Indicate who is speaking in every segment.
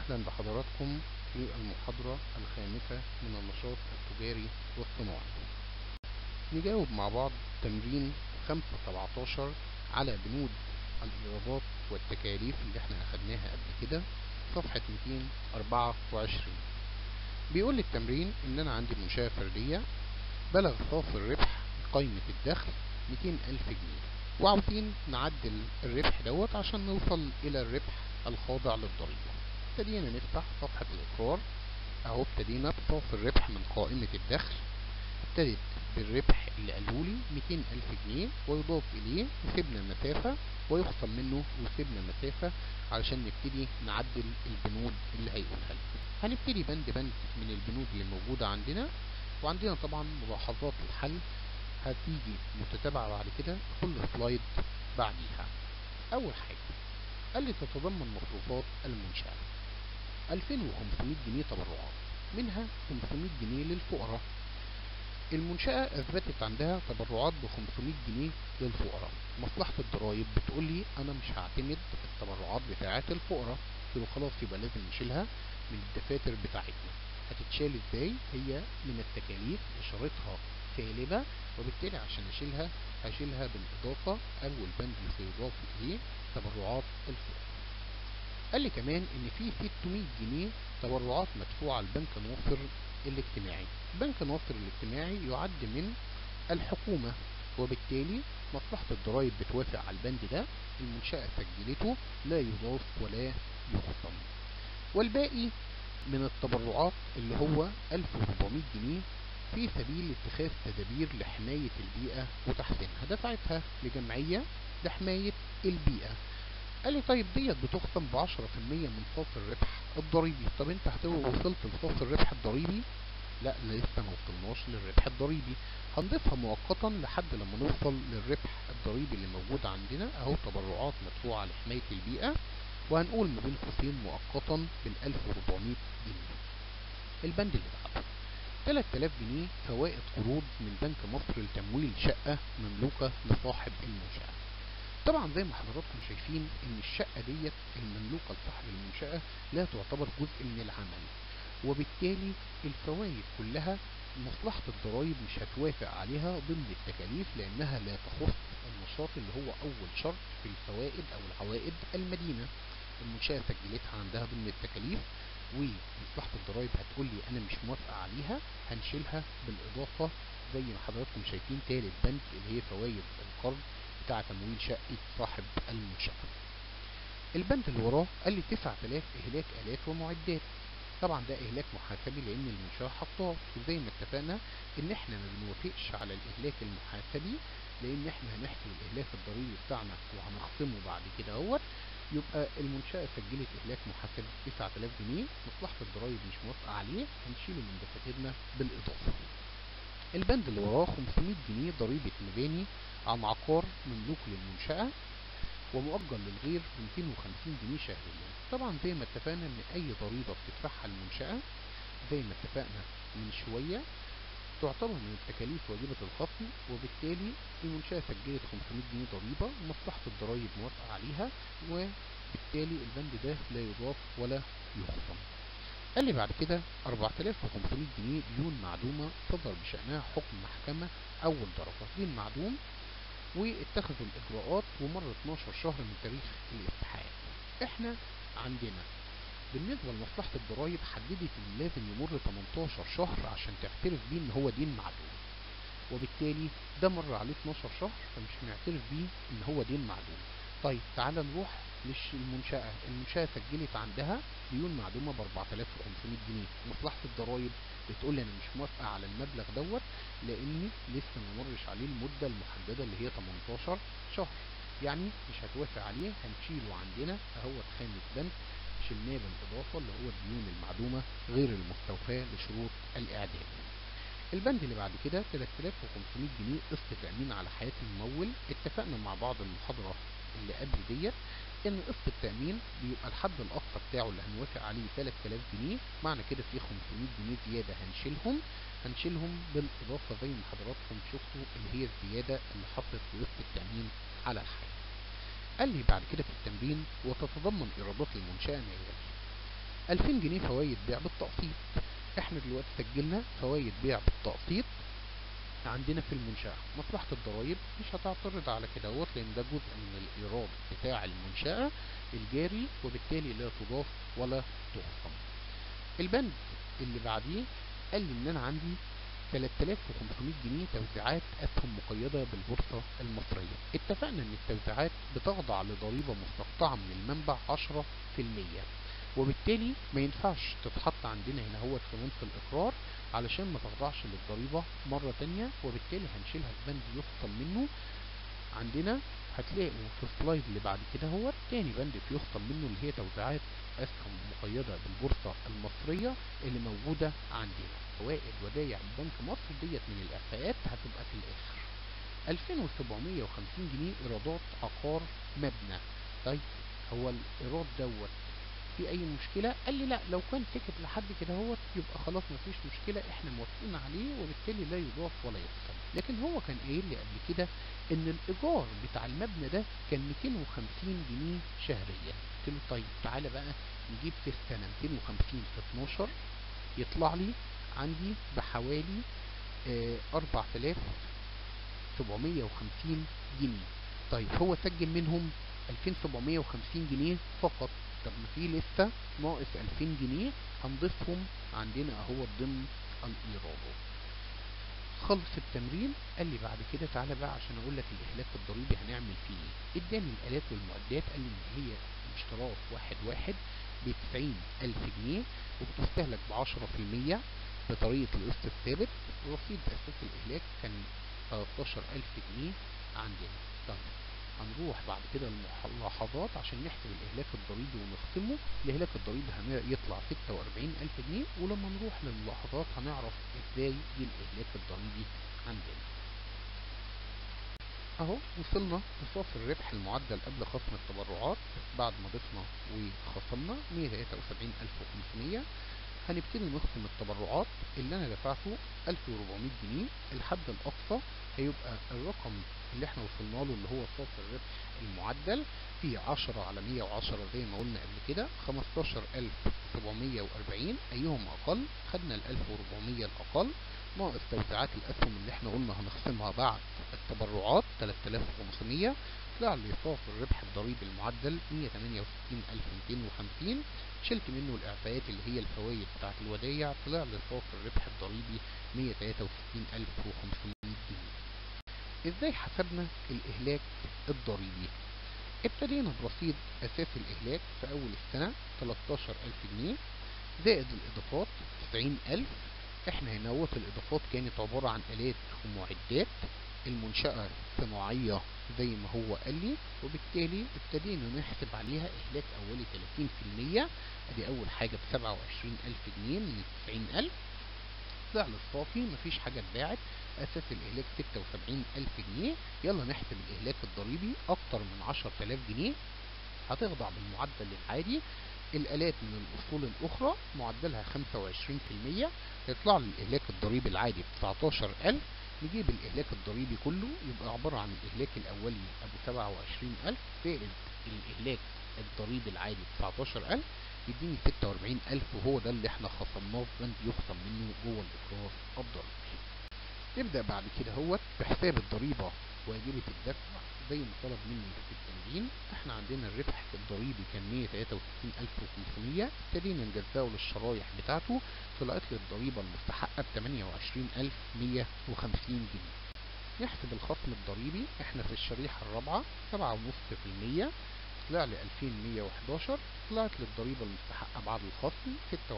Speaker 1: أهلا بحضراتكم في المحاضرة الخامسة من النشاط التجاري والصناعي نجاوب مع بعض تمرين 517 على بنود الإيرادات والتكاليف اللي احنا أخدناها قبل كده صفحة 224 بيقول لي التمرين إن أنا عندي منشأة فردية بلغ صافي الربح قائمة الدخل 200 ألف جنيه وعاوزين نعدل الربح دوت عشان نوصل إلى الربح الخاضع للضريبة ابتدينا نفتح صفحة الإقرار أهو ابتدينا بصافي الربح من قائمة الدخل ابتدت بالربح اللي قالولي 200 ألف جنيه ويضاف إليه وسيبنا مسافة ويخصم منه وسيبنا مسافة علشان نبتدي نعدل البنود اللي هيقولها لنا هنبتدي بند بند من البنود اللي موجودة عندنا وعندنا طبعا ملاحظات الحل هتيجي متتابعة بعد كده كل سلايد بعديها أول حاجة قال لي تتضمن مصروفات المنشأة 2500 جنيه تبرعات منها 500 جنيه للفقراء المنشأة أثبتت عندها تبرعات ب 500 جنيه للفقراء مصلحة الضرايب بتقول لي أنا مش هعتمد التبرعات بتاعة الفقراء قلت له خلاص يبقى لازم نشيلها من الدفاتر بتاعتنا هتتشال ازاي هي من التكاليف إشارتها سالبة وبالتالي عشان أشيلها هشيلها بالإضافة أول بند سيضاف إليه تبرعات الفقراء قال لي كمان إن في 600 جنيه تبرعات مدفوعة لبنك ناصر الاجتماعي بنك ناصر الاجتماعي يعد من الحكومة وبالتالي مصلحة الضرائب بتوافق على البند ده المنشأة سجلته لا يضاف ولا يخصم والباقي من التبرعات اللي هو 1400 جنيه في سبيل اتخاذ تدابير لحماية البيئة وتحسينها دفعتها لجمعية لحماية البيئة قال لي طيب ديت بتخصم ب 10% من صافي الربح الضريبي طب انت هتبقى وصلت لصافي الربح الضريبي لا لسه ما وصلناش للربح الضريبي هنضيفها مؤقتا لحد لما نوصل للربح الضريبي اللي موجود عندنا اهو تبرعات مدفوعة لحماية البيئة وهنقول ما بين قوسين مؤقتا بال 1400 جنيه البند اللي بعده 3000 جنيه فوائد قروض من بنك مصر لتمويل شقة مملوكة لصاحب المنشأة طبعا زي ما حضراتكم شايفين ان الشقة ديت المملوكة لصاحب المنشأة لا تعتبر جزء من العمل وبالتالي الفوائد كلها مصلحة الضرائب مش هتوافق عليها ضمن التكاليف لانها لا تخص النشاط اللي هو اول شرط في الفوائد او العوائد المدينة المنشأة سجلتها عندها ضمن التكاليف ومصلحة الضرائب هتقول لي انا مش موافقة عليها هنشيلها بالاضافة زي ما حضراتكم شايفين تالت بند اللي هي فوائد القرض بتاع تمويل شقة صاحب المنشأة البند اللي وراه قال لي 9000 إهلاك آلات ومعدات طبعا ده إهلاك محاسبي لأن المنشأة حطاه وزي ما اتفقنا إن إحنا ما بنوافقش على الإهلاك المحاسبي لأن إحنا هنحسب الإهلاك الضريبي بتاعنا وهنخصمه بعد كده اهوت يبقى المنشأة سجلت إهلاك محاسبي 9000 جنيه مصلحة الضرايب مش موافقة عليه هنشيله من دفاترنا بالإضافة البند اللي وراه 500 جنيه ضريبة مباني عن عقار مملوك للمنشأة ومؤجل للغير ب 250 جنيه شهريا طبعا زي ما اتفقنا ان اي ضريبة بتدفعها المنشأة زي ما اتفقنا من شوية تعتبر من التكاليف واجبة الخصم وبالتالي المنشأة سجلت 500 جنيه ضريبة ومصلحة الضرايب موافقة عليها وبالتالي البند ده لا يضاف ولا يخصم قال لي بعد كده 4500 جنيه ديون معدومة صدر بشأنها حكم محكمة أول درجة دين معدوم واتخذوا الإجراءات ومر 12 شهر من تاريخ الاستحقاق احنا عندنا بالنسبة لمصلحة الضرايب حددت ان لازم يمر 18 شهر عشان تعترف بيه ان هو دين معدوم وبالتالي ده مر عليه 12 شهر فمش معترف بيه ان هو دين معدوم طيب تعال نروح للمنشأة المنشأة سجلت عندها ديون معدومة ب 4500 جنيه مصلحة الضرايب بتقول لي انا مش موافقة على المبلغ دوت لاني لسه ما مرش عليه المدة المحددة اللي هي 18 شهر يعني مش هتوافق عليه هنشيله عندنا اهو خامس بند شلناه بالاضافة اللي هو الديون المعدومة غير المستوفاة لشروط الاعداد البند اللي بعد كده 3500 جنيه قسط تأمين على حياة الممول اتفقنا مع بعض المحاضرة اللي قبل ديت ان قسط التأمين بيبقى الحد الأقصى بتاعه اللي هنوافق عليه 3000 جنيه معنى كده في 500 جنيه زيادة هنشيلهم هنشيلهم بالإضافة زي ما حضراتكم شفتوا اللي هي الزيادة اللي حصلت في قسط التأمين على الحياة قال لي بعد كده في التمرين وتتضمن إيرادات المنشأة ما يلي 2000 جنيه فوائد بيع بالتقسيط احنا دلوقتي سجلنا فوائد بيع بالتقسيط عندنا في المنشأة مصلحة الضرائب مش هتعترض على كده هوت لأن ده جزء من الإيراد بتاع المنشأة الجاري وبالتالي لا تضاف ولا تخصم البند اللي بعديه قال لي إن أنا عندي 3500 جنيه توزيعات أسهم مقيدة بالبورصة المصرية اتفقنا إن التوزيعات بتخضع لضريبة مستقطعة من المنبع 10% وبالتالي ما ينفعش تتحط عندنا هنا هو في منص الإقرار علشان ما تخضعش للضريبة مرة تانية وبالتالي هنشيلها في بند يخصم منه عندنا هتلاقوا في السلايد اللي بعد كده هو تاني بند في يخصم منه اللي هي توزيعات أسهم مقيدة بالبورصة المصرية اللي موجودة عندنا فوائد ودايع البنك مصر ديت من الإعفاءات هتبقى في الآخر 2750 جنيه إيرادات عقار مبنى طيب هو الإيراد دوت في أي مشكلة؟ قال لي لا لو كان سكت لحد كده هو يبقى خلاص مفيش مشكلة احنا موافقين عليه وبالتالي لا يضاف ولا يخصم لكن هو كان قايل لي قبل كده ان الإيجار بتاع المبنى ده كان 250 جنيه شهريا قلت له طيب تعالى بقى نجيب في السنة 250 في 12 يطلع لي عندي بحوالي آه 4750 جنيه طيب هو سجل منهم 2750 جنيه فقط طب ما في لسه ناقص 2000 جنيه هنضيفهم عندنا اهو ضمن الايراد خلص التمرين قال لي بعد كده تعالى بقى عشان اقول لك الاهلاك الضريبي هنعمل فيه ايه اداني الالات والمعدات قال لي ان هي اشتراك واحد واحد ب 90000 جنيه وبتستهلك ب 10% بطريقة القسط الثابت رصيد اساس الاهلاك كان 13000 جنيه عندنا طيب هنروح بعد كده الملاحظات عشان نحسب الإهلاك الضريبي ونخصمه الإهلاك الضريبي هيطلع 46000 جنيه ولما نروح للملاحظات هنعرف ازاي دي الإهلاك الضريبي عندنا اهو وصلنا لصافي الربح المعدل قبل خصم التبرعات بعد ما ضفنا وخصمنا 173500 هنبتدي نخصم التبرعات اللي انا دفعته 1400 جنيه الحد الاقصى هيبقى الرقم اللي احنا وصلنا له اللي هو صافي الربح المعدل في 10 على 110 زي ما قلنا قبل كده 15740 ايهم اقل خدنا ال 1400 الاقل ناقص توزيعات الاسهم اللي احنا قلنا هنخصمها بعد التبرعات 3500 طلع لي صافي الربح الضريبي المعدل 168250 شلت منه الاعفاءات اللي هي الفوائد بتاعت الودايع طلع لي صافي الربح الضريبي 163500 جنيه ازاي حسبنا الاهلاك الضريبي ابتدينا برصيد اساس الاهلاك في اول السنة 13000 جنيه زائد الاضافات 90000 احنا هنا وقت الاضافات كانت عبارة عن الات ومعدات المنشأة صناعية زي ما هو قال لي وبالتالي ابتدينا نحسب عليها اهلاك اولي 30% ادي اول حاجة ب 27000 جنيه من ال 90000 طلع للصافي مفيش حاجة اتباعت اساس الاهلاك 76000 جنيه يلا نحسب الاهلاك الضريبي اكتر من 10000 جنيه هتخضع بالمعدل العادي الالات من الاصول الاخرى معدلها 25% يطلع لي الاهلاك الضريبي العادي ب 19000 نجيب الاهلاك الضريبي كله يبقى عبارة عن الاهلاك الاولي ابو 27000 زائد الاهلاك الضريبي العادي ب 19000 يديني 46000 وهو ده اللي احنا خصمناه في بند يخصم منه جوه الاقرار الضريبي نبدأ بعد كده هو بحساب الضريبة واجبة الدفع زي ما طلب مني في التمرين احنا عندنا الربح الضريبي كان 163500 ابتدينا نجزاه للشرايح بتاعته طلعت لي الضريبة المستحقة ب 28150 جنيه نحسب الخصم الضريبي احنا في الشريحة الرابعة 7.5% طلع لي 2111 طلعت لي الضريبة المستحقة بعد الخصم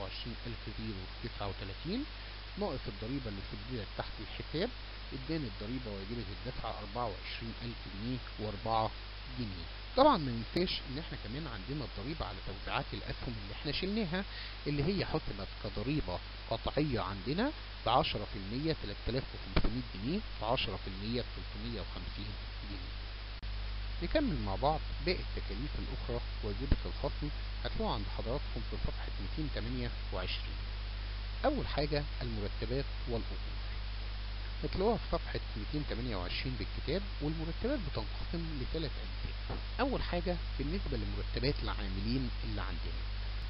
Speaker 1: 26039 ناقص الضريبة اللي سجلت تحت الحساب اداني الضريبة واجبة الدفع 24000 جنيه و4 جنيه طبعا ما ننساش ان احنا كمان عندنا الضريبة على توزيعات الاسهم اللي احنا شلناها اللي هي حسبت كضريبة قطعية عندنا ب 10% 3500 جنيه ب 10% 350 جنيه نكمل مع بعض باقي التكاليف الأخرى واجبة الخصم هتلاقوها عند حضراتكم في صفحة 228 أول حاجة المرتبات والأجور هتلاقوها في صفحة 228 بالكتاب والمرتبات بتنقسم لثلاث أجزاء أول حاجة بالنسبة لمرتبات العاملين اللي عندنا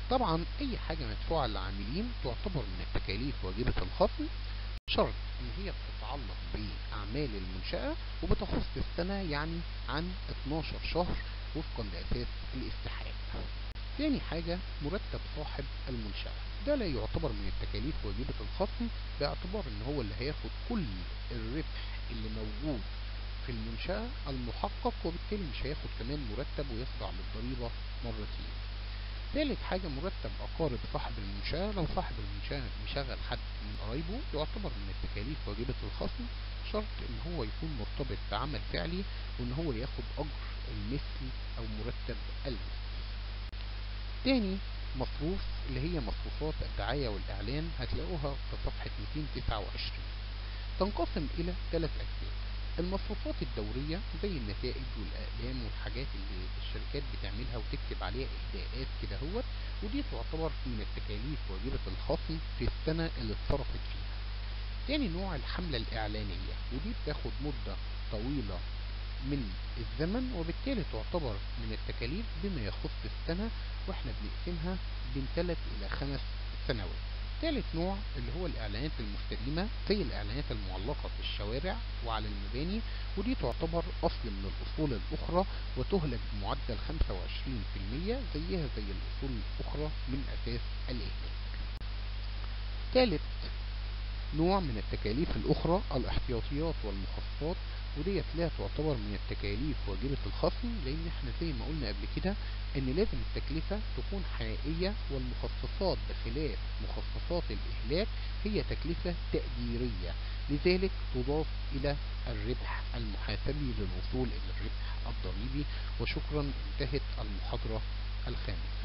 Speaker 1: طبعا اي حاجة مدفوعة للعاملين تعتبر من التكاليف واجبة الخصم شرط ان هي بتتعلق باعمال المنشأة وبتخص السنة يعني عن 12 شهر وفقا لاساس الاستحقاق تاني حاجة مرتب صاحب المنشأة ده لا يعتبر من التكاليف واجبة الخصم باعتبار ان هو اللي هياخد كل الربح اللي موجود في المنشأة المحقق وبالتالي مش هياخد كمان مرتب ويخضع للضريبة مرتين ثالث حاجة مرتب أقارب صاحب المنشأة لو صاحب المنشأة مشغل حد من قرايبه يعتبر من التكاليف واجبة الخصم شرط ان هو يكون مرتبط بعمل فعلي وان هو ياخد أجر المثل أو مرتب المثل تاني مصروف اللي هي مصروفات الدعاية والإعلان هتلاقوها في صفحة 229 تنقسم إلى ثلاث أجزاء المصروفات الدورية زي النتائج والأقلام والحاجات اللي الشركات بتعملها وتكتب عليها إهداءات كده هوت ودي تعتبر من التكاليف واجبة الخصم في السنة اللي اتصرفت فيها تاني نوع الحملة الإعلانية ودي بتاخد مدة طويلة من الزمن وبالتالي تعتبر من التكاليف بما يخص السنة واحنا بنقسمها بين ثلاث إلى خمس سنوات ثالث نوع اللي هو الإعلانات المستديمة زي الإعلانات المعلقة في الشوارع وعلى المباني ودي تعتبر أصل من الأصول الأخرى وتهلك بمعدل 25% زيها زي الأصول الأخرى من أساس الإهلاك ثالث نوع من التكاليف الأخرى الاحتياطيات والمخصصات وديت لا تعتبر من التكاليف واجبة الخصم لأن احنا زي ما قلنا قبل كده إن لازم التكلفة تكون حقيقية والمخصصات بخلاف مخصصات الإهلاك هي تكلفة تقديرية لذلك تضاف إلى الربح المحاسبي للوصول إلى الربح الضريبي وشكرا انتهت المحاضرة الخامسة